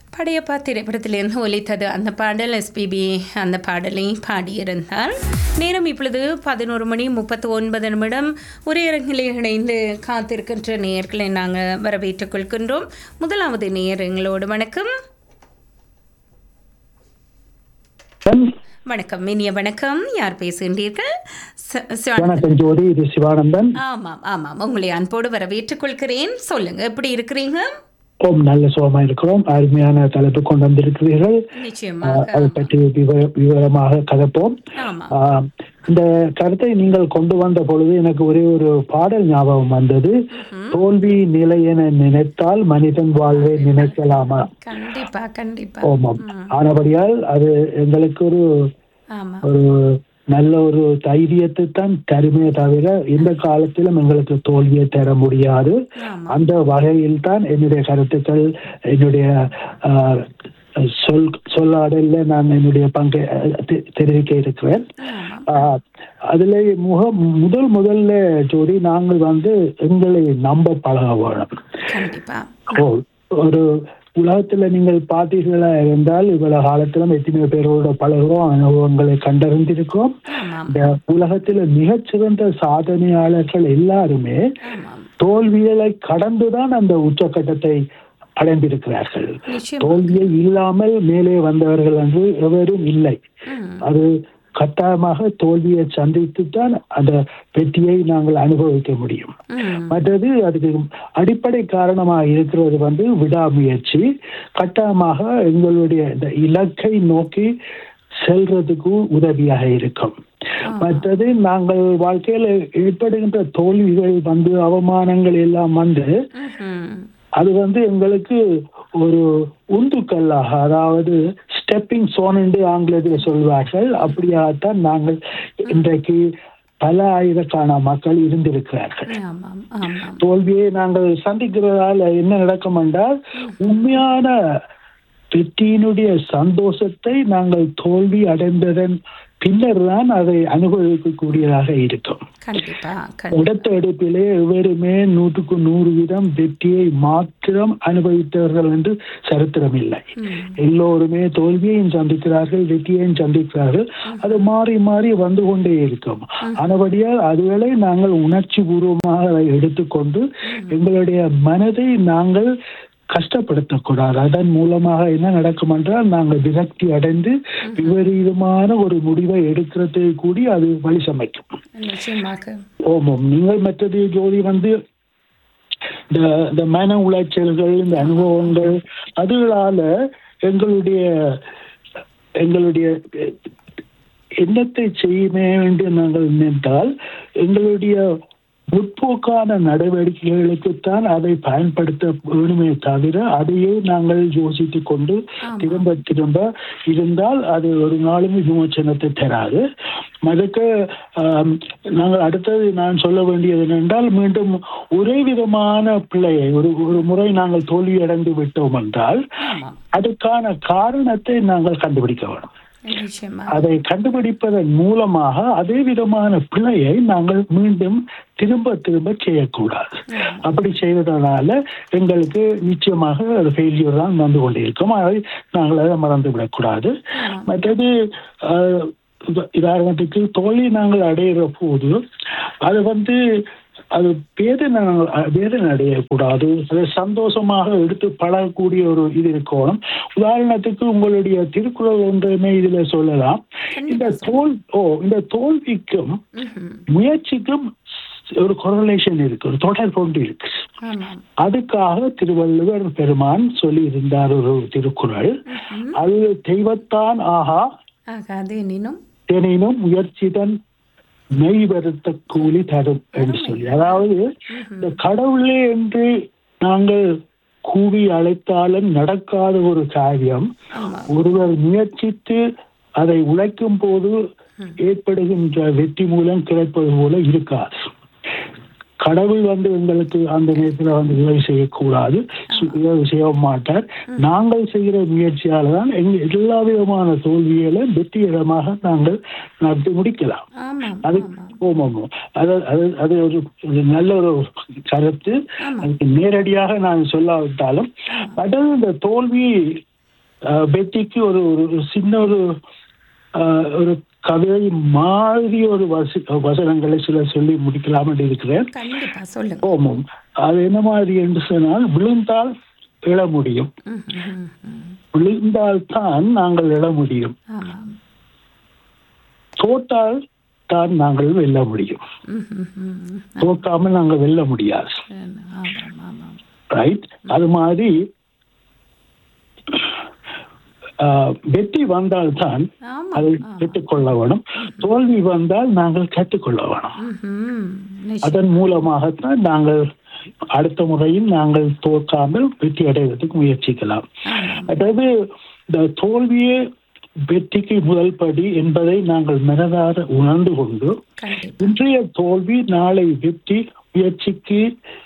படையப்பா திரைப்படத்திலிருந்து ஒலித்தது அந்த பாடல் எஸ்பிபி அந்த பாடலை பாடியிருந்தார் நேரம் இப்பொழுது பதினோரு மணி முப்பத்து ஒன்பது நிமிடம் ஒரே அரங்கிலே இணைந்து காத்திருக்கின்ற நேயர்களை நாங்கள் வரவேற்றுக் கொள்கின்றோம் முதலாவது நேயர் எங்களோடு வணக்கம் வணக்கம் இனிய வணக்கம் யார் பேசுகின்றீர்கள் ச- சிவா- வணக்கம் ஜோதி இது சிவானந்தன் ஆமாம் ஆமாம் உங்களை அன்போடு வரவேற்றுக் கொள்கிறேன் சொல்லுங்க எப்படி இருக்கிறீங்க ஓம் நல்ல சுகமா இருக்கிறோம் அருமையான தலைப்பு கொண்டு வந்திருக்கிறீர்கள் நிச்சயமாக அதை பற்றி விவர- விவரமாக கதைப்போம் ஆமாம் ஆஹ், இந்த கருத்தை நீங்கள் கொண்டு வந்த பொழுது எனக்கு ஒரே ஒரு பாடல் ஞாபகம் வந்தது தோல்வி நிலை என நினைத்தால் மனிதன் வாழ்வை நினைக்கலாமா கண்டிப்பா கண்டிப்பா ஓமம் ஆனபடியால் அது எங்களுக்கு ஒரு ஆமா ஒரு நல்ல ஒரு தைரியத்தை தான் தருமே தவிர இந்த காலத்திலும் எங்களுக்கு தோல்வியை தர முடியாது ஆமா அந்த வகையில் தான் என்னுடைய கருத்துக்கள் என்னுடைய ஆஹ், சொல் சொல்லாடல்ல நான் என்னுடைய பங்கை அஹ், தெ- தெரிவிக்க இருக்கிறேன் ஆமா ஆஹ், அதுல முக முதல் முதல்ல ஜோடி நாங்கள் வந்து எங்களை நம்ப பழக வேணும் கண்டிப்பா ஓ, ஒரு உலகத்துல நீங்கள் பார்த்தீர்களா இருந்தால் இவ்வளவு காலத்திலும் எத்தனை பேரோட பழகிறோம் அனுபவங்களை கண்டறிந்திருக்கோம் ஆமாம் இந்த உலகத்துல மிகச்சிறந்த சாதனையாளர்கள் எல்லாருமே ஆமாம் தோல்விகளை கடந்துதான் அந்த உச்சக்கட்டத்தை அடைந்திருக்கிறார்கள் நிச்சயம் தோல்வியை இல்லாமல் மேலே வந்தவர்கள் என்று எவரும் இல்லை ம், அது கட்டாயமாக தோல்வியை சந்தித்து தான் அந்த வெற்றியை நாங்கள் அனுபவிக்க முடியும் ம், மற்றது அதுக்கு அடிப்படை காரணமாக இருக்கிறது வந்து விடாமுயற்சி கட்டாயமாக எங்களுடைய இந்த இலக்கை நோக்கி செல்றதுக்கு உதவியாக இருக்கும் மற்றது நாங்கள் வாழ்க்கையில ஏற்படுகின்ற தோல்விகள் வந்து அவமானங்கள் எல்லாம் வந்து ம்ஹும். அது வந்து எங்களுக்கு ஒரு உந்துக்கல்லாக அதாவது ஸ்டெப்பிங் சோன் என்று ஆங்கிலத்தில் சொல்வார்கள் அப்படியாகத்தான் நாங்கள் இன்றைக்கு பல ஆயிரக்கான மக்கள் இருந்திருக்கிறார்கள் ஆமாம் ஆமாம் தோல்வியை நாங்கள் சந்திக்கிறதால என்ன நடக்கும் என்றால் உண்மையான வெற்றியினுடைய சந்தோஷத்தை நாங்கள் தோல்வி அடைந்ததன் பின்னர் தான் அதை அனுபவிக்கக்கூடியதாக இருக்கும் கண்டிப்பா கண்டிப்பா அடுத்த எடுப்பிலே எவருமே நூற்றுக்கு நூறு வீதம் வெற்றியை மாத்திரம் அனுபவித்தவர்கள் என்று சரித்திரம் இல்லை ம், எல்லோருமே தோல்வியையும் சந்திக்கிறார்கள் வெற்றியையும் சந்திக்கிறார்கள் அது மாறி மாறி வந்து கொண்டே இருக்கும் ஆனபடியால் அதுவேளை நாங்கள் உணர்ச்சி பூர்வமாக அதை எடுத்துக்கொண்டு எங்களுடைய மனதை நாங்கள் கஷ்டப்படுத்தக்கூடாது அதன் மூலமாக என்ன நடக்கும் என்றால் நாங்கள் விரக்தி அடைந்து விபரீதமான ஒரு முடிவை எடுக்கிறது கூடி அது வழி சமைக்கும் நிச்சயமாக ஓமம் நீங்கள் மற்றது ஜோதி வந்து இந்த இந்த மன உளைச்சல்கள் இந்த அனுபவங்கள் அதுகளால எங்களுடைய எங்களுடைய எண்ணத்தை செய்ய என்று நாங்கள் நினைத்தால் எங்களுடைய முற்போக்கான நடவடிக்கைகளுக்குத்தான் அதை பயன்படுத்த வேணுமே தவிர அதையே நாங்கள் யோசித்துக் கொண்டு திரும்ப திரும்ப இருந்தால் அது ஒரு நாளும் விமோச்சனத்தை தராது அதுக்கு ஆம், நாங்கள் அடுத்தது நான் சொல்ல வேண்டியது என்னென்றால் மீண்டும் ஒரே விதமான பிள்ளையை ஒரு ஒரு முறை நாங்கள் தோல்வியடைந்து விட்டோம் என்றால் ஆமாம் அதுக்கான காரணத்தை நாங்கள் கண்டுபிடிக்க வேணும் நிச்சயமா அதை கண்டுபிடிப்பதன் மூலமாக அதே விதமான பிழையை நாங்கள் மீண்டும் திரும்ப திரும்ப செய்யக்கூடாது அப்படி செய்வதனால எங்களுக்கு நிச்சயமாக அது ஃபெயிலியர் தான் வந்து கொண்டிருக்கும் அதை நாங்கள் அதை மறந்து விடக்கூடாது மற்றது அஹ், உத- உதாரணத்துக்கு தோல்வி நாங்கள் அடையிற போது அது வந்து அது வேதனை வேதனை அடையக்கூடாது அதை சந்தோஷமாக எடுத்து பழகக்கூடிய ஒரு இது இருக்கணும் உதாரணத்துக்கு உங்களுடைய திருக்குறள் ஒன்றுமே இதுல சொல்லலாம் இந்த தோல் ஓ இந்த தோல்விக்கும் ம்ஹும். முயற்சிக்கும் ஒரு கொரலேஷன் இருக்கு ஒரு தொடர்பு ஒன்று இருக்கு ஆமாம் அதுக்காக திருவள்ளுவர் பெருமான் சொல்லி இருந்தார் ஒரு திருக்குறள் அது தெய்வத்தான் ஆகா ஆகாது எனினும் எனினும் முயற்சிதன் மெய் வருத்த கூலி தரும் என்று சொல்லி அதாவது இந்த கடவுளே என்று நாங்கள் கூவி அழைத்தாலும் நடக்காத ஒரு காரியம் ஆமாம் ஒருவர் முயற்சித்து அதை உழைக்கும் போது ஏற்படுகின்ற வெற்றி மூலம் கிடைப்பது போல இருக்காது கடவுள் வந்து எங்களுக்கு அந்த நேரத்தில் வந்து உதவி செய்யக்கூடாது சு- உதவி செய்ய மாட்டார் நாங்கள் செய்கிற முயற்சியால தான் எங்க எல்லா விதமான தோல்விகளை வெற்றிகரமாக நாங்கள் நடத்தி முடிக்கலாம் ஆமாம் அது ஆமாம் ஓமாமோ அது அது அது ஒரு ஒரு நல்ல ஒரு கருத்து ஆமாம் அதுக்கு நேரடியாக நான் சொல்லாவிட்டாலும் அதாவது இந்த தோல்வி அஹ், பெட்டிக்கு ஒரு ஒரு ஒரு சின்ன ஒரு அஹ், ஒரு கவிதை மாதிரி ஒரு வசி வசனங்களை சில சொல்லி முடிக்கலாம்னு இருக்கிறேன் கண்டிப்பா சொல்லுங்க ஓமம் அது என்ன மாதிரி என்று சொன்னால் விழுந்தால் எழ முடியும் ம், ம், ம். விழுந்தால் தான் நாங்கள் எழ முடியும் ஆமாம் தோட்டால் தான் நாங்கள் வெல்ல முடியும் ம், ம், ம், ம். தோற்காமல் நாங்கள் வெல்ல முடியாது ஆமாம் ஆமாம் ரைட் அது மாதிரி ஆஹ், வெற்றி வந்தால்தான் ஆமாம் அதை கற்றுக்கொள்ள வேணும் தோல்வி வந்தால் நாங்கள் கற்றுக்கொள்ள வேணும் ம்ஹும். நிச்சயம். அதன் மூலமாகத்தான் நாங்கள் அடுத்த முறையும் நாங்கள் தோற்காமல் வெற்றி அடைவதற்கு முயற்சிக்கலாம் ஆமாம். அதாவது இந்த தோல்வியே வெற்றிக்கு முதல் படி என்பதை நாங்கள் மனதார உணர்ந்து கொண்டு கண்டிப்பா இன்றைய தோல்வி நாளை வெற்றி முயற்சிக்கு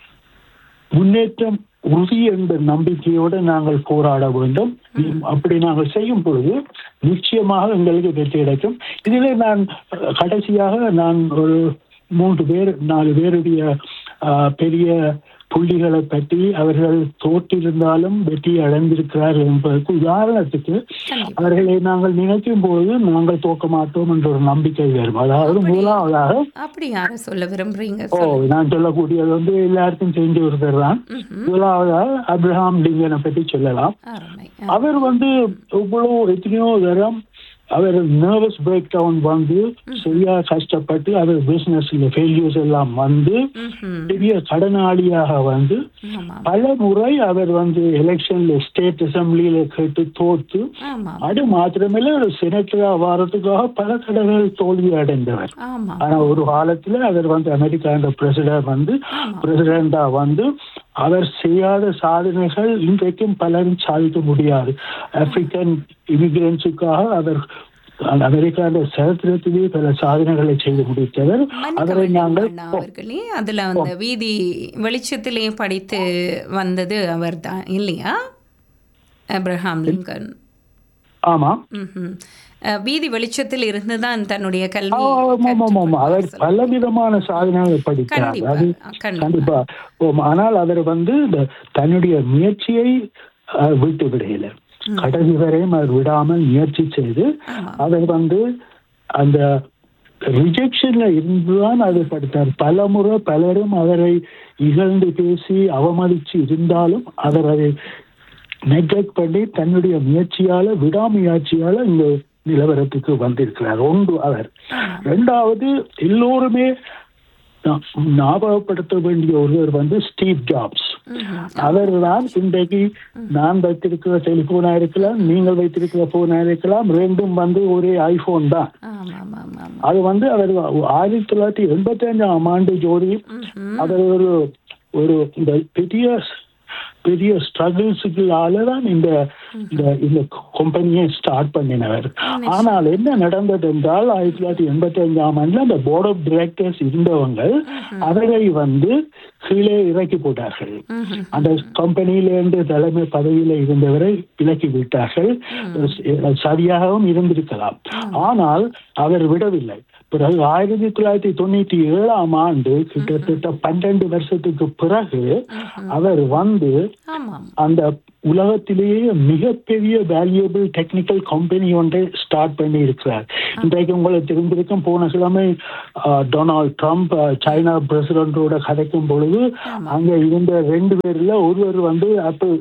முன்னேற்றம் உறுதி என்ற நம்பிக்கையோடு நாங்கள் போராட வேண்டும் அப்படி நாங்கள் செய்யும் பொழுது நிச்சயமாக எங்களுக்கு வெற்றி கிடைக்கும் இதிலே நான் அஹ், கடைசியாக நான் ஒரு மூன்று பேர் நாலு பேருடைய அஹ், பெரிய புள்ளிகளை பற்றி அவர்கள் தோற்றிருந்தாலும் வெற்றி அடைந்திருக்கிறார்கள் என்பதற்கு உதாரணத்துக்கு கண்டிப்பா அவர்களை நாங்கள் நினைக்கும் பொழுது நாங்கள் தோக்க மாட்டோம் என்ற ஒரு நம்பிக்கை வரும் அதாவது முதலாவதாக அப்படி யார சொல்ல விரும்புறீங்க ஓ நான் சொல்லக்கூடியது வந்து எல்லாருக்கும் தெரிஞ்ச ஒருத்தர் தான் ம்ஹும். முதலாவதாக அப்ரஹாம் லிங்கனை பற்றி சொல்லலாம் அருமை அவர் வந்து இவ்வளவு எத்தனையோ தரம் அவர் நர்வஸ் பிரேக் டவுன் வந்து சரியா கஷ்டப்பட்டு அவர் பிசினஸ்ல ஃபெயிலியர்ஸ் எல்லாம் வந்து ம்ஹும். பெரிய கடனாளியாக வந்து ஆமாம் பல முறை அவர் வந்து எலெக்ஷன்ல ஸ்டேட் அசம்பிளியில கேட்டு தோத்து ஆமாம் அது மாத்திரமில்ல ஒரு செனட்டரா வாரத்துக்காக பல தடவைகள் தோல்வி அடைந்தவர் ஆமாம் ஆனா ஒரு காலத்துல அவர் வந்து அமெரிக்காண்ட பிரசிடென்ட் வந்து ஆமாம். பிரசிடென்டா வந்து அவர் செய்யாத சாதனைகள் இன்றைக்கும் பலரும் சாதிக்க முடியாது ஆப்பிரிக்கன் இமிகிரன்ஸுக்காக அவர் அந்த அமெரிக்காண்ட சரித்திரத்திலேயே பல சாதனைகளை செய்து முடித்தவர் மன்னிக்க அவரை வேண்டும் நாங்கள் அண்ணா அவர்களே அதுல அந்த வீதி வெளிச்சத்திலே படித்து வந்தது அவர்தான் இல்லையா அப்ரஹாம் லிங்கன் ஆமா ம்ஹும். அஹ், வீதி வெளிச்சத்தில் இருந்துதான் தன்னுடைய கல்வி ஆமா, ஆமா, ஆமா, ஆமா. அவர் பல விதமான சாதனைகளை படித்தார் கண்டிப்பா அது கண்டிப்பா கண்டிப்பா ஓம். ஆனால் அவர் வந்து இந்த தன்னுடைய முயற்சியை அஹ், விட்டு விடையில கடைசி வரையும் அவர் விடாமல் முயற்சி செய்து ஆமா அவர் வந்து அந்த ரிஜெக்ஷன்ல இருந்துதான் அது படித்தார் பல முறை பலரும் அவரை இகழ்ந்து பேசி அவமதிச்சு இருந்தாலும் அவர் அதை நெக்லெக்ட் பண்ணி தன்னுடைய முயற்சியால விடாமுயற்சியால இந்த நிலவரத்துக்கு வந்திருக்கிறார் ஒன்று அவர் இரண்டாவது எல்லோருமே நா- ஞாபகப்படுத்த வேண்டிய ஒருவர் வந்து ஸ்டீவ் ஜாப்ஸ் ம்ஹும். அவர் தான் இன்றைக்கு நான் வைத்திருக்கிற டெலிபோனா இருக்கலாம் நீங்கள் வைத்திருக்கிற போனா இருக்கலாம் ரெண்டும் வந்து ஒரே ஐபோன் தான் ஆமா ஆமா ஆமா ஆமா அது வந்து அவர் ஆயிரத்தி தொள்ளாயிரத்தி எண்பத்தி அஞ்சாம் ஆண்டு ஜோடி ம்ஹும். அவர் ஒரு ஒரு இந்த பெரிய பெரிய ஸ்ட்ரகிள்ஸுக்குள்ளால தான் இந்த இந்த இந்த கம்பெனியை ஸ்டார்ட் பண்ணினவர் ஆனால் என்ன நடந்தது என்றால் ஆயிரத்தி தொள்ளாயிரத்தி எண்பத்தி அஞ்சாம் ஆண்டுல அந்த போர்ட் ஆஃப் டிரெக்டர்ஸ் இருந்தவங்க அவரை வந்து கீழே இறக்கி போட்டார்கள் ம்ஹும். அந்த கம்பெனியிலிருந்து தலைமை பதவியில இருந்தவரை விலக்கி விட்டார்கள் அஹ் சரியாகவும் இருந்திருக்கலாம் ஆனால் அவர் விடவில்லை பிறகு ஆயிரத்தி தொள்ளாயிரத்தி தொண்ணூத்தி ஏழாம் ஆண்டு கிட்டத்தட்ட பன்னெண்டு வருஷத்துக்கு பிறகு அவர் வந்து ஆமாம் அந்த உலகத்திலேயே மிகப்பெரிய வேல்யூபிள் டெக்னிக்கல் கம்பெனி ஒன்றை ஸ்டார்ட் பண்ணி இருக்கிறார் இன்றைக்கு உங்களுக்கு தெரிந்திருக்கும் போன கிழமை அஹ், டொனால்ட் ட்ரம்ப் அஹ், சைனா பிரசிடண்டோட கதைக்கும் பொழுது அங்க இருந்த ரெண்டு பேர்ல ஒருவர் வந்து ஆப்பிள்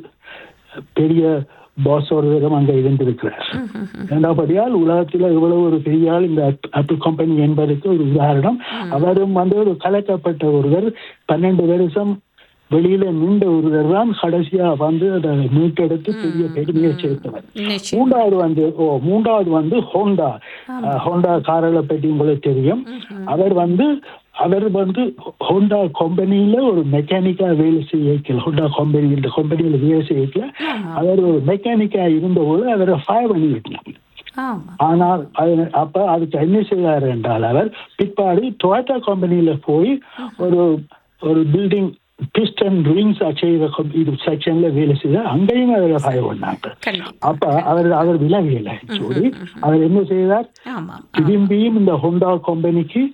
பெரிய பாஸ் ஒருவரும் அங்க இருந்திருக்கிறார் இரண்டாவதியால் உலகத்தில் இவ்வளவு ஒரு பெரிய ஆள் இந்த ஆப்பிள் கம்பெனி என்பதற்கு ஒரு உதாரணம் அவரும் வந்து ஒரு கலைக்கப்பட்ட ஒருவர் பன்னெண்டு வருஷம் வெளியில நின்ற ஒருவர் தான் கடைசியா வந்து அதை மீட்டெடுத்து பெரிய பெருமையை சேர்த்தவர் நிச்சயம் மூன்றாவது வந்து ஓ மூன்றாவது வந்து ஹோண்டா அஹ், ஹோண்டா கார்களை பற்றி உங்களுக்கு தெரியும் அவர் வந்து அவர் வந்து ஹோண்டா கம்பெனியில ஒரு மெக்கானிக்கா வேலை செய்யல ஹோண்டா கம்பெனி இந்த கம்பெனியில வேலை செய்யல அவர் ஒரு மெக்கானிக்கா இருந்தபோது அவரை ஃபயர் பண்ணி விட்டாங்க ஆமா ஆனால் அது அப்ப அதுக்கு என்ன செய்தார் என்றால் அவர் பிற்பாடு டொயோட்டா கம்பெனியில போய் ஒரு ஒரு பில்டிங் பிஸ்டன் ரிங்ஸ் செய்கிற com- இது செக்ஷன்ல வேலை செய்த அங்கேயும் அவரை ஃபயர் பண்ணாங்க கண்டிப்பா அப்ப அவர் அவர் விலகல சொல்லி அவர் என்ன செய்தார் ஆமாம் திரும்பியும் இந்த ஹோண்டா கம்பெனிக்கு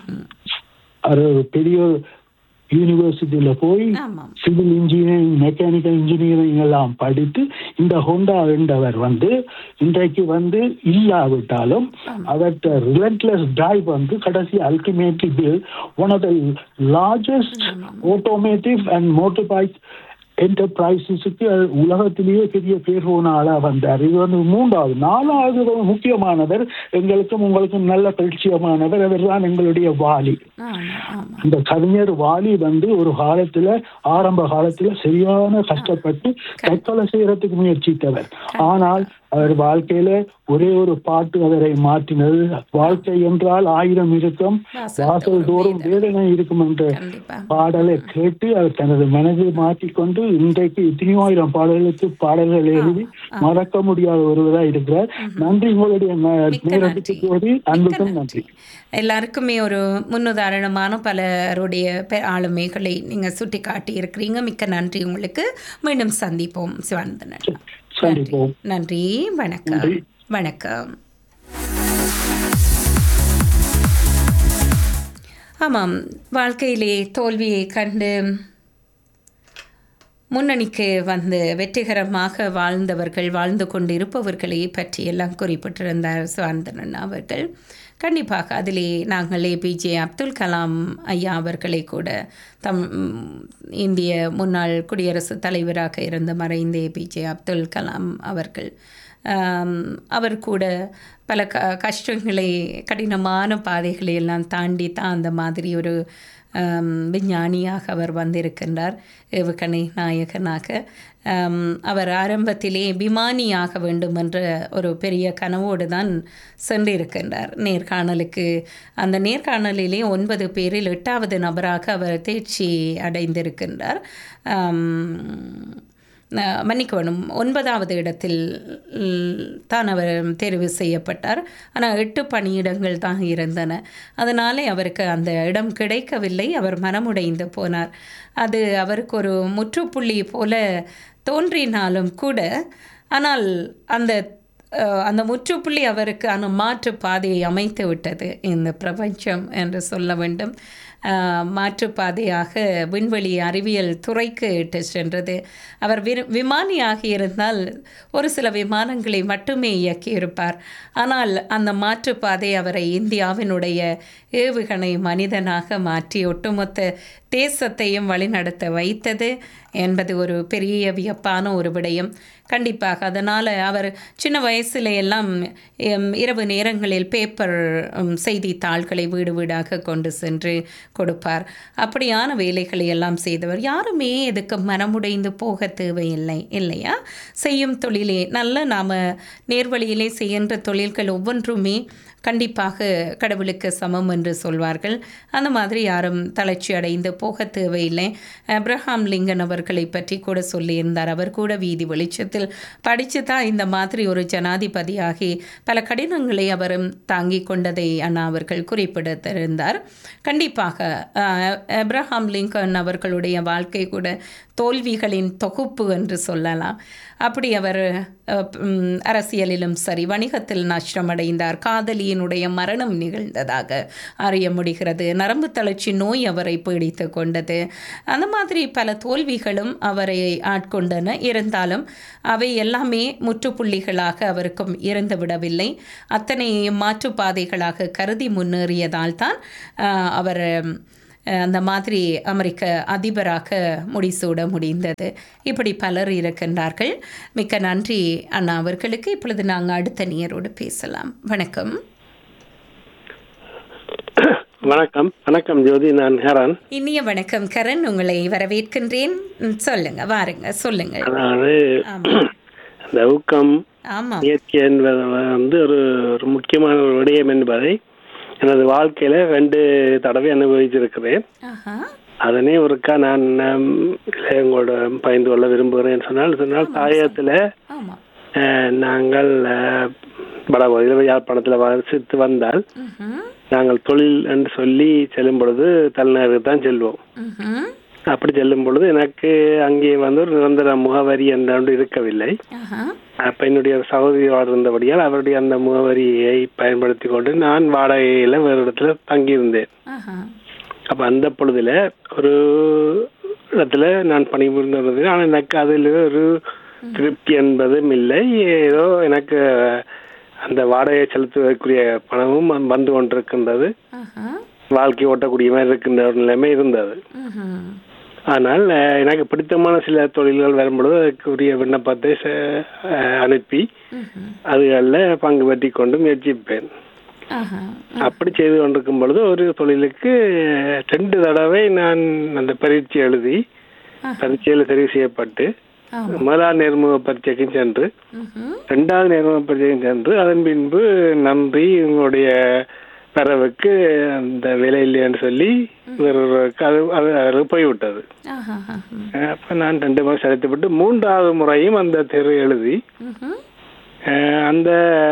அவர் ஒரு பெரிய யூனிவர்சிட்டியில போய் ஆமாம் சிவில் இன்ஜினியரிங் மெக்கானிக்கல் இன்ஜினியரிங் எல்லாம் படித்து இந்த ஹோண்டா என்றவர் வந்து இன்றைக்கு வந்து இல்லாவிட்டாலும் அதற்கு ரிலன்ட்லெஸ் டிரைவ் வந்து கடைசி ultimately built one of the largest automotive and motor bike என்டர்பிரைசஸுக்கு உலகத்திலேயே பெரிய பேர் போன ஆளா வந்தார் இது வந்து மூன்றாவது நாலாவது ஒரு முக்கியமானவர் எங்களுக்கும் உங்களுக்கும் நல்ல பரிச்சயமானவர் அவர் தான் எங்களுடைய வாலி ஆமா ஆமா இந்த கவிஞர் வாலி வந்து ஒரு காலத்துல ஆரம்ப காலத்துல சரியான கஷ்டப்பட்டு தற்கொலை செய்யறதுக்கு முயற்சித்தவர் ஆனால் அவர் வாழ்க்கையில ஒரே ஒரு பாட்டு அவரை மாற்றினது வாழ்க்கை என்றால் ஆயிரம் இருக்கும் வாசல் வாசல் தோறும் வேதனை இருக்கும் என்ற கண்டிப்பா பாடலை கேட்டு அவர் தனது மனதை மாற்றிக்கொண்டு இன்றைக்கு எத்தனையோ ஆயிரம் பாடல்களுக்கு பாடல்கள் எழுதி மறக்க முடியாத ஒருவரா இருக்கிறார் நன்றி உங்களுடைய ந- மிக்க நேரத்துக்கு நன்றி. கோரி மிக்க அன்புக்கும் நன்றி எல்லாருக்குமே ஒரு முன்னுதாரணமான பலருடைய பெ- ஆளுமைகளை நீங்க சுட்டி காட்டி இருக்கிறீங்க மிக்க நன்றி உங்களுக்கு மீண்டும் சந்திப்போம் சிவானந்தன் சந்திப்போம் நன்றி வணக்கம் நன்றி. வணக்கம் ஆமாம் வாழ்க்கையிலே தோல்வியை கண்டு முன்னணிக்கு வந்து வெற்றிகரமாக வாழ்ந்தவர்கள் வாழ்ந்து கொண்டு இருப்பவர்களை பற்றி எல்லாம் குறிப்பிட்டிருந்தார் சுவாந்தனன் அவர்கள் கண்டிப்பாக அதிலே நாங்கள் ஏபிஜே அப்துல் கலாம் ஐயா அவர்களை கூட தம் இந்திய முன்னாள் குடியரசுத் தலைவராக இருந்த மறைந்த ஏபிஜே அப்துல் கலாம் அவர்கள் ஆம், அவர் கூட பல க கஷ்டங்களை கடினமான பாதைகளை எல்லாம் தாண்டி தான் அந்த மாதிரி ஒரு ஆம், விஞ்ஞானியாக அவர் வந்திருக்கின்றார் ஏவுகணை நாயகனாக ஆம், அவர் ஆரம்பத்திலே விமானியாக வேண்டும் என்ற ஒரு பெரிய கனவோடு தான் சென்றிருக்கின்றார் நேர்காணலுக்கு அந்த நேர்காணலிலே ஒன்பது பேரில் எட்டாவது நபராக அவர் தேர்ச்சி அடைந்திருக்கின்றார் ஆம், அஹ் மன்னிக்கணும் ஒன்பதாவது இடத்தில் ல், தான் அவர் தேர்வு செய்யப்பட்டார் ஆனால் எட்டு பணியிடங்கள் தான் இருந்தன அதனாலே அவருக்கு அந்த இடம் கிடைக்கவில்லை அவர் மனமுடைந்து போனார் அது அவருக்கு ஒரு முற்றுப்புள்ளி போல தோன்றினாலும் கூட ஆனால் அந்த அஹ், அந்த முற்றுப்புள்ளி அவருக்கான மாற்று பாதையை அமைத்து விட்டது இந்த பிரபஞ்சம் என்று சொல்ல வேண்டும் அஹ், மாற்றுப்பாதையாக விண்வெளி அறிவியல் துறைக்கு இட்டு சென்றது அவர் விரு விமானியாக இருந்தால் ஒரு சில விமானங்களை மட்டுமே இயக்கியிருப்பார் ஆனால் அந்த மாற்றுப்பாதை அவரை இந்தியாவினுடைய ஏவுகணை மனிதனாக மாற்றி ஒட்டுமொத்த தேசத்தையும் வழிநடத்த வைத்தது என்பது ஒரு பெரிய வியப்பான ஒரு விடயம் கண்டிப்பாக அதனால் அவர் சின்ன வயசுல எல்லாம் எம், இரவு நேரங்களில் பேப்பர் ம், செய்தித்தாள்களை வீடு வீடாக கொண்டு சென்று கொடுப்பார் அப்படியான வேலைகளை எல்லாம் செய்தவர் யாருமே இதுக்கு மனமுடைந்து போக தேவையில்லை இல்லையா செய்யும் தொழிலே நல்ல நாம் நேர்வழியிலே செய்கின்ற தொழில்கள் ஒவ்வொன்றுமே கண்டிப்பாக கடவுளுக்கு சமம் என்று சொல்வார்கள் அந்த மாதிரி யாரும் தளர்ச்சி அடைந்து போக தேவையில்லை அப்ரஹாம் லிங்கன் அவர்களை பற்றி கூட சொல்லியிருந்தார் அவர் கூட வீதி வெளிச்சத்தில் படித்து தான் இந்த மாதிரி ஒரு ஜனாதிபதியாகி பல கடினங்களை அவரும் தாங்கி கொண்டதை அண்ணா அவர்கள் குறிப்பிட்டிருந்தார் கண்டிப்பாக அஹ், அப்ரஹாம் லிங்கன் அவர்களுடைய வாழ்க்கை கூட தோல்விகளின் தொகுப்பு என்று சொல்லலாம் அப்படி அவர் அஹ், ம், அரசியலிலும் சரி வணிகத்தில் நஷ்டமடைந்தார் காதலியினுடைய மரணம் நிகழ்ந்ததாக அறிய முடிகிறது நரம்பு தளர்ச்சி நோய் அவரை பீடித்து கொண்டது அந்த மாதிரி பல தோல்விகளும் அவரை ஆட்கொண்டன இருந்தாலும் அவை எல்லாமே முற்றுப்புள்ளிகளாக அவருக்கும் இருந்து விடவில்லை அத்தனை மாற்றுப்பாதைகளாக கருதி முன்னேறியதால் தான் அஹ், அவர் அஹ், அந்த மாதிரி அமெரிக்க அதிபராக முடிசூட முடிந்தது இப்படி பலர் இருக்கின்றார்கள் மிக்க நன்றி அண்ணா அவர்களுக்கு இப்பொழுது நாங்கள் அடுத்த நேரோடு பேசலாம் வணக்கம் வணக்கம் வணக்கம் ஜோதி நான் ஹேரான் இனிய வணக்கம் கரண் உங்களை வரவேற்கின்றேன் ம், சொல்லுங்க வாருங்க சொல்லுங்க அதாவது ஆமாம் அந்த ஊக்கம் ஆமாம் முயற்சி என்பது வந்து ஒரு ஒரு முக்கியமான ஒரு விடயம் என்பதை எனது வாழ்க்கையில ரெண்டு தடவை அனுபவிச்சிருக்கிறேன் ஆஹா அதனே ஒருக்கா நான் ஹம், உங்களோட பயந்து கொள்ள விரும்புகிறேன் சொன்னால் சொன்னால் தாயத்துல ஆமாம் அஹ், நாங்கள் அஹ், வடபகுதியில் யாழ்ப்பாணத்தில் வசித்து வந்தால் ம்ஹும். நாங்கள் தொழில் என்று சொல்லி செல்லும் பொழுது தலைநகருக்கு தான் செல்வோம் ம்ஹும். அப்படி செல்லும் பொழுது எனக்கு அங்கே வந்து ஒரு நிரந்தர முகவரி என்ற ஒன்று இருக்கவில்லை ஆஹா அப்ப என்னுடைய ஒரு சகோதரியோடு இருந்தபடியால் அவருடைய அந்த முகவரியை பயன்படுத்தி கொண்டு நான் வாடகையில வேறு இடத்துல தங்கியிருந்தேன் ஆஹா அப்ப அந்த பொழுதுல ஒரு இடத்துல நான் பணிபுரிந்து வந்தது ஆனால் எனக்கு அதில் ஒரு திருப்தி என்பதும் இல்லை ஏதோ எனக்கு அந்த வாடகை செலுத்துவதற்குரிய பணமும் வந்து- வந்து கொண்டிருக்கின்றது ஆஹா. வாழ்க்கை ஓட்டக்கூடிய மாதிரி இருக்கின்ற ஒரு நிலைமை இருந்தது ம்ஹும். ஆனால் அஹ், எனக்கு பிடித்தமான சில தொழில்கள் வரும்பொழுது அதுக்குரிய விண்ணப்பத்தை ச- அஹ், அனுப்பி ம்ஹும். அதுகளில் பங்கு பற்றி கொண்டு முயற்சிப்பேன் ஆஹா. அப்படி செய்து கொண்டிருக்கும் பொழுது ஒரு தொழிலுக்கு ரெண்டு தடவை நான் அந்த பரீட்சை எழுதி பரீட்சையில் தெரிவு செய்யப்பட்டு ஆமா. முதலாவது நேர்முக பரீட்சைக்கும் சென்று ம்ஹும். ரெண்டாவது நேர்முக பரீட்சைக்கும் சென்று அதன் பின்பு நன்றி உங்களுடைய வரவுக்கு அந்த வேலை இல்லைன்னு சொல்லி வேறொருவருக்கு அது அது அது போய்விட்டது ஆஹா. அப்போ நான் ரெண்டு முறை செலுத்தப்பட்டு மூன்றாவது முறையும் அந்த தேர்வு எழுதி ம்ஹும். அஹ், அந்த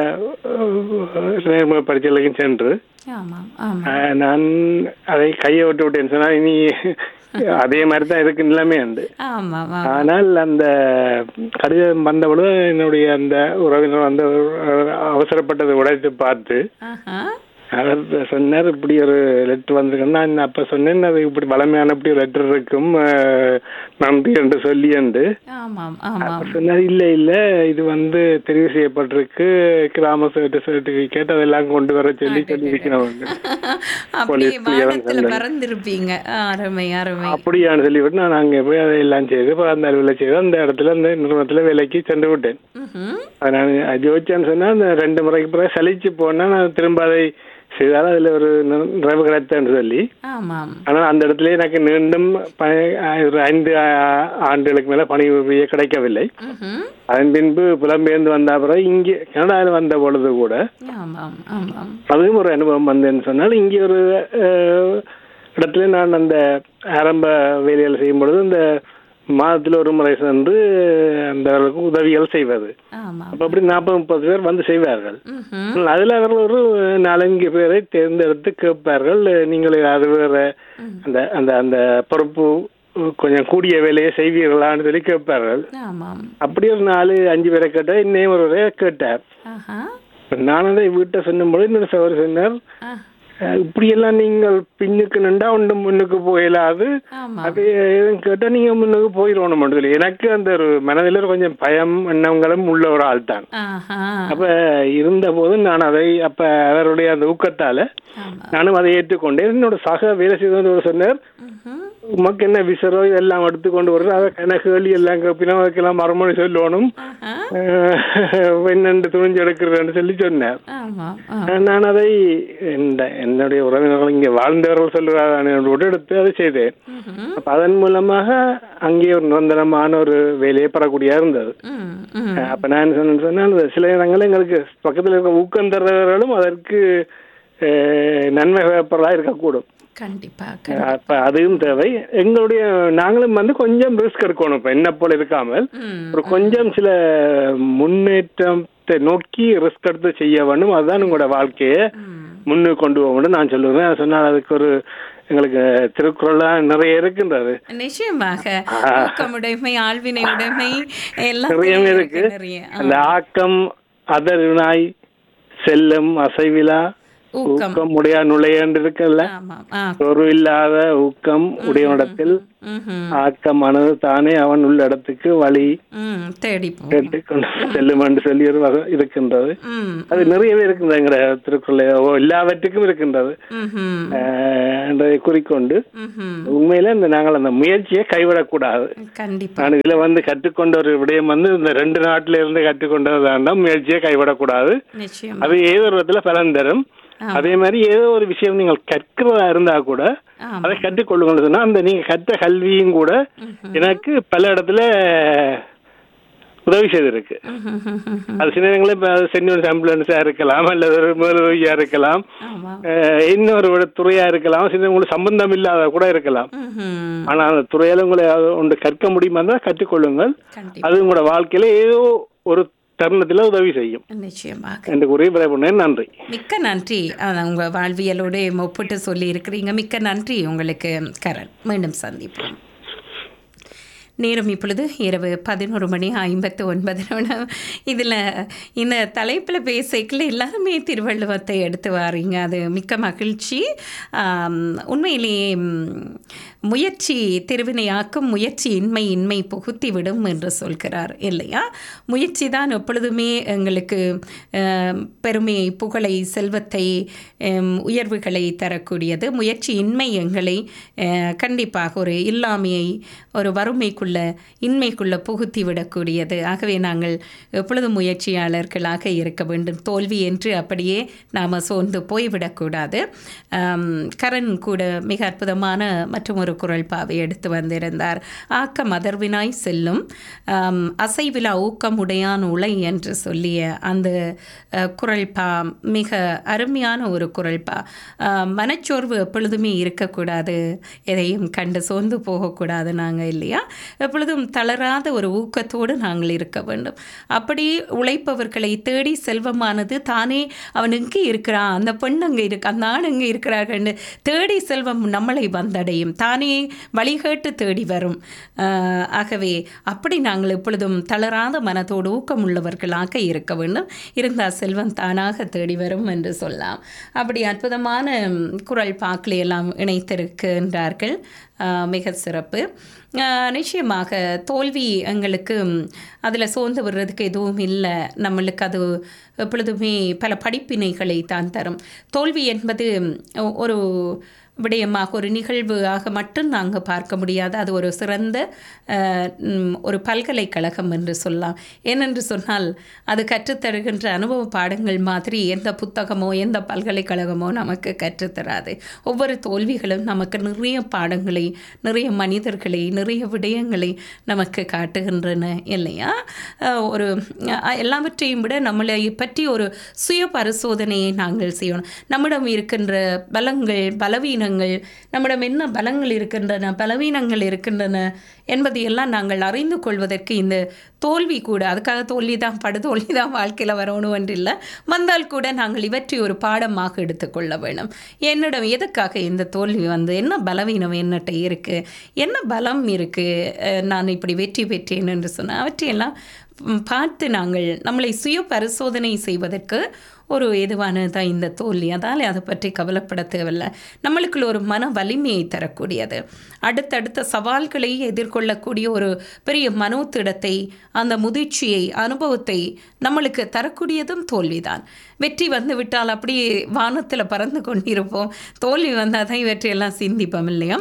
அஹ், நேர்முக பரீட்சைகளுக்கும் சென்று ஆமாம் ஆமாம் அஹ், நான் அதை கையை விட்டு விட்டேன்னு சொன்னா இனி அதே மாதிரி தான் இருக்கு நிலைமை உண்டு ஆமாம் ஆமாம் ஆனால் அந்த கடிதம் வந்தபொழுது என்னுடைய அந்த உறவினர் வந்து அவசரப்பட்டதை உடைத்து பார்த்து ஆஹா. அவர் சொன்னார் இப்படி ஒரு லெட்டர் வந்திருக்குன்னா நான் அப்ப சொன்னேன் அது இப்படி வளமையான இப்படி ஒரு லெட்டர் இருக்கும் அஹ், நன்றி என்று சொல்லி என்று ஆமாம் ஆமாம் அவர் சொன்னார் இல்ல இல்ல இது வந்து தெரிவு செய்யப்பட்டிருக்கு கிராம சர்டிபிகேட் அதெல்லாம் கொண்டு வர சொல்லி சொல்லி இருக்கிறோம் அப்படியே போலீஸ் clearance வானத்துல இல்லை. பறந்திருப்பீங்க அருமை அருமை அப்படியான்னு சொல்லிவிட்டு நான் அங்கே போய் அதையெல்லாம் செய்து இப்ப அந்த அலுவலை செய்து அந்த இடத்துல அந்த நிறுவனத்துல வேலைக்கு சென்று விட்டேன் ம்ஹும். அது நான் ஜோதிச்சான்னு சொன்னா அந்த ரெண்டு முறைக்கு பிறகு சலிச்சு போனா நான் திரும்ப அதை செய்தால் அதுல ஒரு நிற- நிறைவு கிடைத்தேன்னு சொல்லி ஆமாம் ஆனால் அந்த இடத்துல எனக்கு மீண்டும் ப- ஒரு ஐந்து ஆ- ஆண்டுகளுக்கு மேல பணி உதவியே கிடைக்கவில்லை ம்ஹும். அதன் பின்பு புலம்பெயர்ந்து வந்த பிறகு இங்கே கனடாவில் வந்த பொழுது கூட ஆமாம் ஆமாம் அதுவும் ஒரு அனுபவம் வந்தேன்னு சொன்னால் இங்கே ஒரு அஹ், இடத்துல நான் அந்த ஆரம்ப வேலைகள் செய்யும் பொழுது இந்த மாதத்தில் ஒரு முறை சென்று அந்த உதவிகள் செய்வது ஆமாம் அப்போ அப்படி நாற்பது முப்பது பேர் வந்து செய்வார்கள் ம்ஹும். அதுல அவர்கள் ஒரு நாலஞ்சு பேரை தேர்ந்தெடுத்து கேட்பார்கள் நீங்கள் அது வேற அந்த அந்த அந்த பொறுப்பு கொஞ்சம் கூடிய வேலையை செய்வீர்களான்னு சொல்லி கேட்பார்கள் ஆமாம் அப்படி ஒரு நாலு அஞ்சு பேரை கேட்டால் இன்னும் ஒரு கேட்டார் ஆஹா நான் அதை வீட்டை சொன்னும்போது இன்னொரு சவர் சொன்னார் ஆ, அஹ், இப்படியெல்லாம் நீங்கள் பின்னுக்கு நின்றா ஒன்று முன்னுக்கு போயிடாது ஆமாம் அது எதுவும் கேட்டா நீங்க முன்னுக்கு போயிடணும் மட்டும் சொல்லி எனக்கு அந்த ஒரு மனதில் கொஞ்சம் பயம் எண்ணங்களும் உள்ள ஒரு ஆள் தான் ஆஹா அப்ப இருந்த போதும் நான் அதை அப்ப அவருடைய அந்த ஊக்கத்தால ஆமாம் நானும் அதை ஏற்றுக்கொண்டேன் என்னோட சக வேலை செய்தவர் சொன்னார் ம்ஹும். உமக்கு என்ன விசரோ இதெல்லாம் எடுத்துக்கொண்டு வருது அதை கணக்குகள் எல்லாம் கப்பினா அதுக்கெல்லாம் மறுமொழி சொல்லணும் ஆஹா அஹ், என்னென்று துணிஞ்சு எடுக்கிறேன்னு சொல்லி சொன்னார் ஆமாம் ஆ நான் அதை இந்த என்னுடைய உறவினர்கள் இங்கே வாழ்ந்தவர்கள் சொல்லுவாங்க எடுத்து அதை செய்தேன் ம்ஹும். அப்ப அதன் மூலமாக அங்கே ஒரு நிரந்தரமான ஒரு வேலையை பெறக்கூடியா இருந்தது ம் ம் அப்ப நான் என்ன சொன்னேன்னு சொன்னால் சில இடங்களில் எங்களுக்கு பக்கத்துல இருக்க ஊக்கம் தர்றவர்களும் அதற்கு அஹ், நன்மை பயப்படலாம் இருக்கக்கூடும் கண்டிப்பா அப்ப அதுவும் தேவை எங்களுடைய நாங்களும் வந்து கொஞ்சம் ரிஸ்க் எடுக்கணும் இப்ப என்ன போல இருக்காமல் ம் ஒரு கொஞ்சம் சில முன்னேற்றத்தை நோக்கி ரிஸ்க் எடுத்து செய்ய வேண்டும் அதுதான் உங்களோட வாழ்க்கையை ம் முன்னுக்கு கொண்டு போக வேண்டும் நான் சொல்லுவேன் அது சொன்னால் அதுக்கு ஒரு எங்களுக்கு திருக்குறள்லாம் நிறைய இருக்கின்றது நிச்சயமாக ஊக்கமுடைமை ஆழ்வினை உடைமை எல்லாம் நிறையவே இருக்கு நிறைய ஆ. அந்த ஆக்கம் அதருநாய் செல்லும் அசைவிலா ஊக்கம் ஊக்கம் உடைய நுழையன்று இருக்குல்ல ஆமாம் ஆ ஒரு இல்லாத ஊக்கம் உடையவனிடத்தில் ம்ஹும். ஆக்கமானது தானே அவன் உள்ள இடத்துக்கு வழி ம் தேடி போ கேட்டுக்கொண்டு செல்லும் என்று சொல்லி ஒரு வகை இருக்கின்றது ம் அது நிறையவே இருக்கின்றது எங்கட திருக்குறள் எல்லாவற்றுக்கும் இருக்கின்றது ம்ஹும். அஹ், என்றதை குறிக்கொண்டு ம்ஹும். உண்மையில இந்த நாங்கள் அந்த முயற்சியை கைவிடக்கூடாது கண்டிப்பா நான் இதுல வந்து கற்றுக்கொண்ட ஒரு விடயம் வந்து இந்த ரெண்டு நாட்டில இருந்து கற்றுக்கொண்டதான் முயற்சியை கைவிடக்கூடாது நிச்சயம் அது ஏதோ ஒரு விதத்துல பலன் தரும் அதே மாதிரி ஏதோ ஒரு விஷயம் நீங்கள் கற்கிறதா இருந்தா கூட ஆமா அதை கற்றுக்கொள்ளுங்கன்னு சொன்னா அந்த நீங்க கற்ற கல்வியும் கூட எனக்கு பல இடத்துல உதவி செய்திருக்கு ம்ஹும். அது சில நேரங்களில் இப்போ சென்யூர் ஆம்புலன்ஸா இருக்கலாம் அல்லது ஒரு முதலுதவியா இருக்கலாம் ஆமா அஹ், இன்னொரு ஒரு துறையா இருக்கலாம் சில உங்களுக்கு சம்பந்தம் இல்லாத கூட இருக்கலாம் ம்ஹும். ஆனா அந்த துறையில உங்களை ஏதாவது ஒன்று கற்க முடியுமா தான் கற்றுக்கொள்ளுங்கள் கண்டிப்பா அது உங்களோட வாழ்க்கையில ஏதோ ஒரு தருணத்துல உதவி செய்யும் நிச்சயமாக என்று கூறி விரைவுனேன் நன்றி மிக்க நன்றி அதான் உங்க வாழ்வியலோடு ஒப்பிட்டு சொல்லி இருக்கிறீங்க மிக்க நன்றி உங்களுக்கு கரண் மீண்டும் சந்திப்போம் நேரம் இப்பொழுது இரவு பதினோரு மணி ஐம்பத்து ஒன்பது நிமிடம் இதில் இந்த தலைப்பில் பேசிக்கல எல்லாருமே திருவள்ளுவத்தை எடுத்து வாரீங்க அது மிக்க மகிழ்ச்சி ஆம், உண்மையிலேயே ம், முயற்சி திருவினையாக்கும் முயற்சி இன்மை இன்மை புகுத்தி விடும் என்று சொல்கிறார் இல்லையா முயற்சி தான் எப்பொழுதுமே எங்களுக்கு அஹ், பெருமையை புகழை செல்வத்தை அம், உயர்வுகளை தரக்கூடியது முயற்சி இன்மை எங்களை அஹ், கண்டிப்பாக ஒரு இல்லாமையை ஒரு வறுமைக்குள்ள இன்மைக்குள்ள புகுத்தி விடக்கூடியது ஆகவே நாங்கள் எப்பொழுதும் முயற்சியாளர்களாக இருக்க வேண்டும் தோல்வி என்று அப்படியே நாம் சோர்ந்து போய்விடக்கூடாது ஆம், கரண் கூட மிக அற்புதமான மற்றும் ஒரு குரல் பாவை எடுத்து வந்திருந்தார் ஆக்க மதர்வினாய் செல்லும் ஆம், அசைவிலா ஊக்கமுடையான் உலை என்று சொல்லிய அந்த அஹ், குரல் பா மிக அருமையான ஒரு குரல் பா ஆஹ், மனச்சோர்வு எப்பொழுதுமே இருக்கக்கூடாது எதையும் கண்டு சோர்ந்து போகக்கூடாது நாங்கள் இல்லையா எப்பொழுதும் தளராத ஒரு ஊக்கத்தோடு நாங்கள் இருக்க வேண்டும் அப்படி உழைப்பவர்களை தேடி செல்வமானது தானே அவன் எங்கே இருக்கிறான் அந்த பெண் அங்கே இருக்கு அந்த ஆண் எங்கே இருக்கிறார்கள்னு தேடி செல்வம் நம்மளை வந்தடையும் தானே வழிகேட்டு தேடி வரும் ஆஹ், ஆகவே அப்படி நாங்கள் எப்பொழுதும் தளராத மனத்தோடு ஊக்கமுள்ளவர்களாக இருக்க வேண்டும் இருந்தால் செல்வம் தானாக தேடி வரும் என்று சொல்லலாம் அப்படி அற்புதமான ம், குரல் பாக்களை எல்லாம் இணைத்திருக்கின்றார்கள் ஆஹ், மிக சிறப்பு ஆஹ், நிச்சயமாக தோல்வி எங்களுக்கு அதில் சோர்ந்து விடுறதுக்கு எதுவும் இல்லை நம்மளுக்கு அது எப்பொழுதுமே பல படிப்பினைகளை தான் தரும் தோல்வி என்பது ஒ- ஒரு விடயமாக ஒரு நிகழ்வாக மட்டும் நாங்கள் பார்க்க முடியாது அது ஒரு சிறந்த அஹ், ம், ஒரு பல்கலைக்கழகம் என்று சொல்லலாம் ஏனென்று சொன்னால் அது கற்றுத்தருகின்ற அனுபவ பாடங்கள் மாதிரி எந்த புத்தகமோ எந்த பல்கலைக்கழகமோ நமக்கு கற்றுத்தராது ஒவ்வொரு தோல்விகளும் நமக்கு நிறைய பாடங்களை நிறைய மனிதர்களை நிறைய விடயங்களை நமக்கு காட்டுகின்றன இல்லையா அஹ், ஒரு அஹ், எல்லாவற்றையும் விட நம்மளை பற்றி ஒரு சுய பரிசோதனையை நாங்கள் செய்யணும் நம்மிடம் இருக்கின்ற பலங்கள் பலவீனங்கள் நம்மிடம் என்ன பலங்கள் இருக்கின்றன பலவீனங்கள் இருக்கின்றன என்பதையெல்லாம் நாங்கள் அறிந்து கொள்வதற்கு இந்த தோல்வி கூட அதுக்காக தோல்வி தான் படு தோல்வி தான் வாழ்க்கையில் வரணும் என்று இல்லை வந்தால் கூட நாங்கள் இவற்றை ஒரு பாடமாக எடுத்துக்கொள்ள வேணும் என்னிடம் எதுக்காக இந்த தோல்வி வந்து என்ன பலவீனம் என்னட்ட இருக்குது என்ன பலம் இருக்குது நான் இப்படி வெற்றி பெற்றேன் என்று சொன்னால் அவற்றையெல்லாம் ம், பார்த்து நாங்கள் நம்மளை சுய பரிசோதனை செய்வதற்கு ஒரு ஏதுவானது தான் இந்த தோல்வி அதால் அதை பற்றி கவலைப்பட தேவையில்லை நம்மளுக்குள்ள ஒரு மன வலிமையை தரக்கூடியது அடுத்தடுத்த சவால்களை எதிர்கொள்ளக்கூடிய ஒரு பெரிய மனோத்திடத்தை அந்த முதிர்ச்சியை அனுபவத்தை நம்மளுக்கு தரக்கூடியதும் தோல்விதான் வெற்றி வந்து விட்டால் அப்படியே வானத்தில் பறந்து கொண்டிருப்போம் தோல்வி வந்தால் தான் இவற்றையெல்லாம் சிந்திப்போம் இல்லையா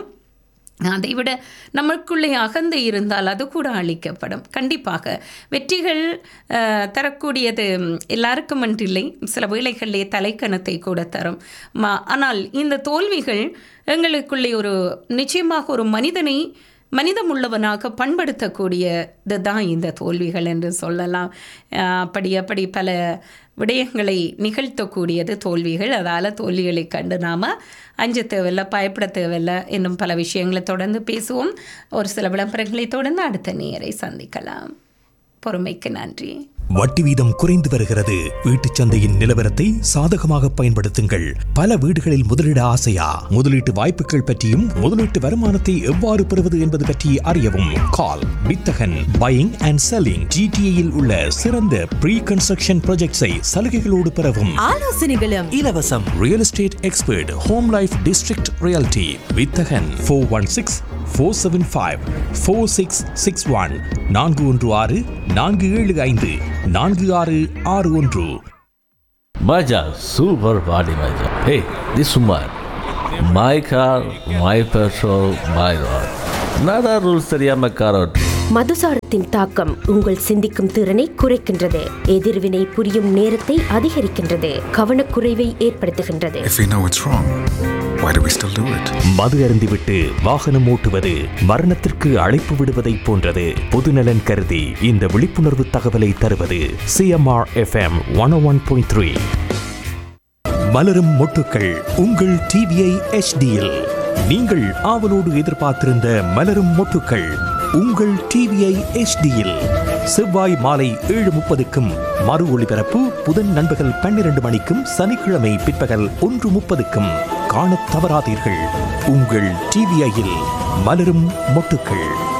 அதை விட நமக்குள்ளே அகந்தை இருந்தால் அது கூட அளிக்கப்படும் கண்டிப்பாக வெற்றிகள் அஹ், தரக்கூடியது எல்லாருக்கும் இல்லை சில வேளைகளிலே தலைக்கணத்தை கூட தரும் மா ஆனால் இந்த தோல்விகள் எங்களுக்குள்ளே ஒரு நிச்சயமாக ஒரு மனிதனை மனிதமுள்ளவனாக பண்படுத்தக்கூடியது தான் இந்த தோல்விகள் என்று சொல்லலாம் அஹ், அப்படி அப்படி பல விடயங்களை நிகழ்த்தக்கூடியது தோல்விகள் அதால் தோல்விகளை கண்டு நாம் அஞ்ச தேவையில்லை பயப்பட தேவையில்லை இன்னும் பல விஷயங்களை தொடர்ந்து பேசுவோம் ஒரு சில விளம்பரங்களை தொடர்ந்து அடுத்த நேரை சந்திக்கலாம் பொறுமைக்கு நன்றி வட்டி வீதம் குறைந்து வருகிறது வீட்டுச் சந்தையின் நிலவரத்தை சாதகமாக பயன்படுத்துங்கள் பல வீடுகளில் முதலீட ஆசையா முதலீட்டு வாய்ப்புகள் பற்றியும் முதலீட்டு வருமானத்தை எவ்வாறு பெறுவது என்பது பற்றி அறியவும் கால் வித்தகன் பையிங் அண்ட் செல்லிங் ஜிடிஏயில் உள்ள சிறந்த ப்ரீ கன்ஸ்ட்ரக்ஷன் ப்ராஜெக்ட்ஸை சலுகைகளோடு பெறவும் ஆலோசனைகளும் இலவசம் real estate expert home life district reality வித்தகன் four one six four seven five four six six one நான்கு ஒன்று ஆறு நான்கு ஏழு ஐந்து நான்கு ஆறு ஆறு ஒன்று Maja, super body Maja. Hey, this woman. My car, my petrol, my road. நada ரூல்ஸ் தெரியாம கார் ஓட்டு மதுசாரத்தின் தாக்கம் உங்கள் சிந்திக்கும் திறனை குறைக்கின்றது எதிர்வினை புரியும் நேரத்தை அதிகரிக்கின்றது கவனக்குறைவை ஏற்படுத்துகின்றது If we know it's wrong, why do we still do it? மது அருந்திவிட்டு வாகனம் ஓட்டுவது மரணத்திற்கு அழைப்பு விடுவதைப் போன்றது பொதுநலன் கருதி இந்த விழிப்புணர்வு தகவலை தருவது CMR FM one one point three மலரும் மொட்டுக்கள் உங்கள் டிவிஐ எச்டியில் நீங்கள் ஆவலோடு எதிர்பார்த்திருந்த மலரும் மொட்டுக்கள் உங்கள் டிவிஐ எச்டியில் செவ்வாய் மாலை ஏழு முப்பதுக்கும் மறு ஒளிபரப்பு புதன் நண்பகல் பன்னிரண்டு மணிக்கும் சனிக்கிழமை பிற்பகல் ஒன்று முப்பதுக்கும் காணத் தவறாதீர்கள் உங்கள் டிவிஐயில் மலரும் மொட்டுக்கள்